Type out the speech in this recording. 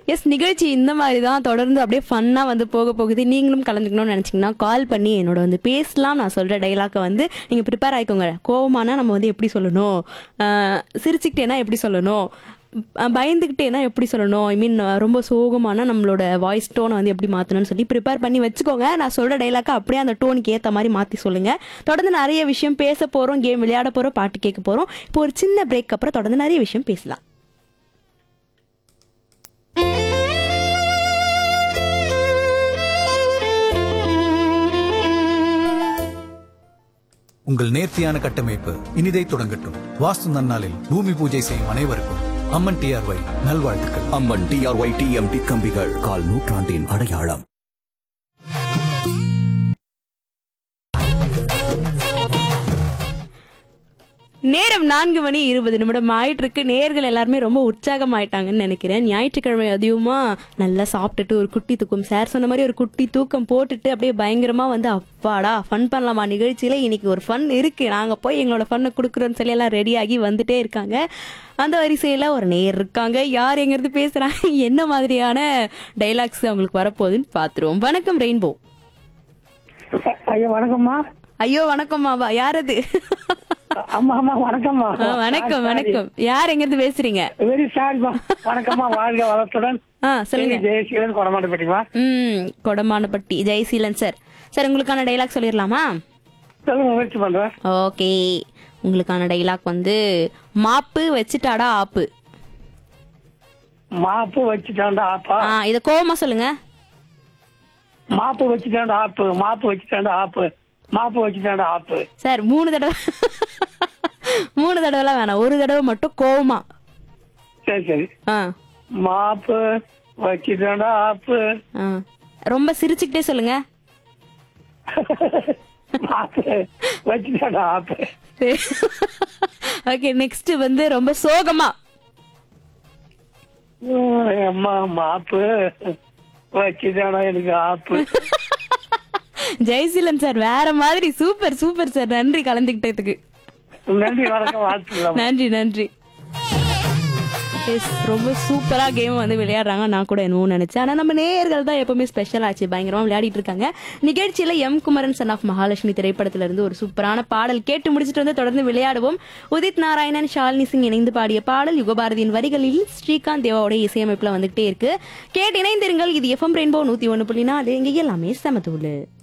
S நிகழ்ச்சி இந்த மாதிரி தான் தொடர்ந்து அப்படியே ஃபன்னாக வந்து போக போகுது நீங்களும் கலந்துக்கணும்னு நினச்சிங்கன்னா கால் பண்ணி என்னோட வந்து பேசலாம் நான் சொல்கிற டைலாக்கை வந்து நீங்கள் ப்ரிப்பேர் ஆயிக்கோங்க கோவமானா நம்ம வந்து எப்படி சொல்லணும் ஆஹ் சிரிச்சுக்கிட்டேனா எப்படி சொல்லணும் அஹ் பயந்துக்கிட்டேனா எப்படி சொல்லணும் ஐ மீன் ரொம்ப சோகமான நம்மளோட வாய்ஸ் டோனை வந்து எப்படி மாற்றணும்னு சொல்லி ப்ரிப்பேர் பண்ணி வச்சுக்கோங்க நான் சொல்கிற டைலாக்கை அப்படியே அந்த டோனுக்கு ஏற்ற மாதிரி மாற்றி சொல்லுங்கள் தொடர்ந்து நிறைய விஷயம் பேச போகிறோம் கேம் விளையாட போகிறோம் பாட்டு கேட்க போகிறோம் இப்போ ஒரு சின்ன பிரேக் அப்புறம் தொடர்ந்து நிறைய விஷயம் பேசலாம் உங்கள் நேர்த்தியான கட்டமைப்பு இனிதை தொடங்கட்டும் வாஸ்து நன்னாளில் பூமி பூஜை செய்யும் அனைவருக்கும் அம்மன் டிஆர்ஒய் நல்வாழ்த்துக்கள் அம்மன் டிஆர்ஒய் டிஎம்டி கம்பிகள் கால் நூற்றாண்டின் அடையாளம் நேரம் நான்கு மணி இருபது நிமிடம் ஆயிட்டு இருக்கு நேர்கள் எல்லாருமே ரொம்ப உற்சாகம் ஆயிட்டாங்கன்னு நினைக்கிறேன் ஞாயிற்றுக்கிழமை அதிகமா நல்லா சாப்பிட்டுட்டு ஒரு குட்டி தூக்கம் சார் சொன்ன மாதிரி ஒரு குட்டி தூக்கம் போட்டுட்டு அப்படியே பயங்கரமா வந்து அப்பாடா ஃபன் பண்ணலாமா நிகழ்ச்சியில இன்னைக்கு ஒரு ஃபன் இருக்கு நாங்க போய் எங்களோட ஃபன்னை கொடுக்குறோன்னு சொல்லி எல்லாம் ரெடி ஆகி வந்துட்டே இருக்காங்க அந்த வரிசையில ஒரு நேர் இருக்காங்க யார் எங்கிறது பேசுறாங்க என்ன மாதிரியான டைலாக்ஸ் அவங்களுக்கு வரப்போகுதுன்னு பாத்துருவோம் வணக்கம் ரெயின்போ ஐயா வணக்கம்மா ஐயோ வணக்கம்மாவா யார் அது அம்மா அம்மா வணக்கம்மா ஆ, வணக்கம் வணக்கம் யார் எங்கிருந்து பேசுறீங்க வெரி சாரிமா வணக்கம்மா வாழ்க வளத்துடன் ஆ சொல்லுங்க ஜெயசீலன் கொடமாட்டப்பட்டிமா ம் கொடமானப்பட்டி ஜெயசீலன் சார் சார் உங்களுக்கான டைலாக் சொல்லிடலாமா சொல்லுங்க முயற்சி பண்றேன் ஓகே உங்களுக்கான டைலாக் வந்து மாப்பு வச்சுட்டாடா ஆப்பு மாப்பு வச்சுட்டாண்டா ஆப்பா ஆ இத கோவமா சொல்லுங்க மாப்பு வச்சுட்டாண்டா ஆப்பு மாப்பு வச்சுட்டாண்டா ஆப்பு மாப்பு வச்சுட்டாண்டா ஆப்பு சார் மூணு தடவை மூணு தடவைலாம் வேணாம் ஒரு தடவை மட்டும் கோவமா சரி சரி ஆ மாப்பு வச்சுட்டாண்டா ஆப்பு ஆ ரொம்ப சிரிச்சுக்கிட்டே சொல்லுங்க மாப்பு வச்சுட்டாண்டா ஆப்பு ஓகே நெக்ஸ்ட் வந்து ரொம்ப சோகமா உம், அம்மா மாப்பு வச்சுட்டாண்டா எனக்கு ஆப்பு ஜெயசீலன் சார் வேற மாதிரி சூப்பர் சூப்பர் சார் நன்றி கலந்துக்கிட்டதுக்கு நன்றி வணக்கம் வாழ்த்துக்கலாம் நன்றி நன்றி Yes, ரொம்ப சூப்பரா கேம் வந்து விளையாடுறாங்க நான் கூட என்னவோ நினைச்சேன் ஆனா நம்ம நேயர்கள் தான் எப்பவுமே ஸ்பெஷல் ஆச்சு பயங்கரமா விளையாடிட்டு இருக்காங்க நிகழ்ச்சியில M Kumaran son of Mahalakshmi திரைப்படத்துல இருந்து ஒரு சூப்பரான பாடல் கேட்டு முடிச்சிட்டு வந்து தொடர்ந்து விளையாடுவோம் உதித் நாராயணன் ஷாலினி சிங் இணைந்து பாடிய பாடல் யுகபாரதியின் வரிகளில் ஸ்ரீகாந்த் தேவாவோட இசையமைப்புல வந்துகிட்டே இருக்கு கேட்டு இணைந்திருங்கள் இது எஃப்எம் ரெயின்போ நூத்தி ஒண்ணு புள்ளி நாலு இங்க எல்லாமே சமத்தூளு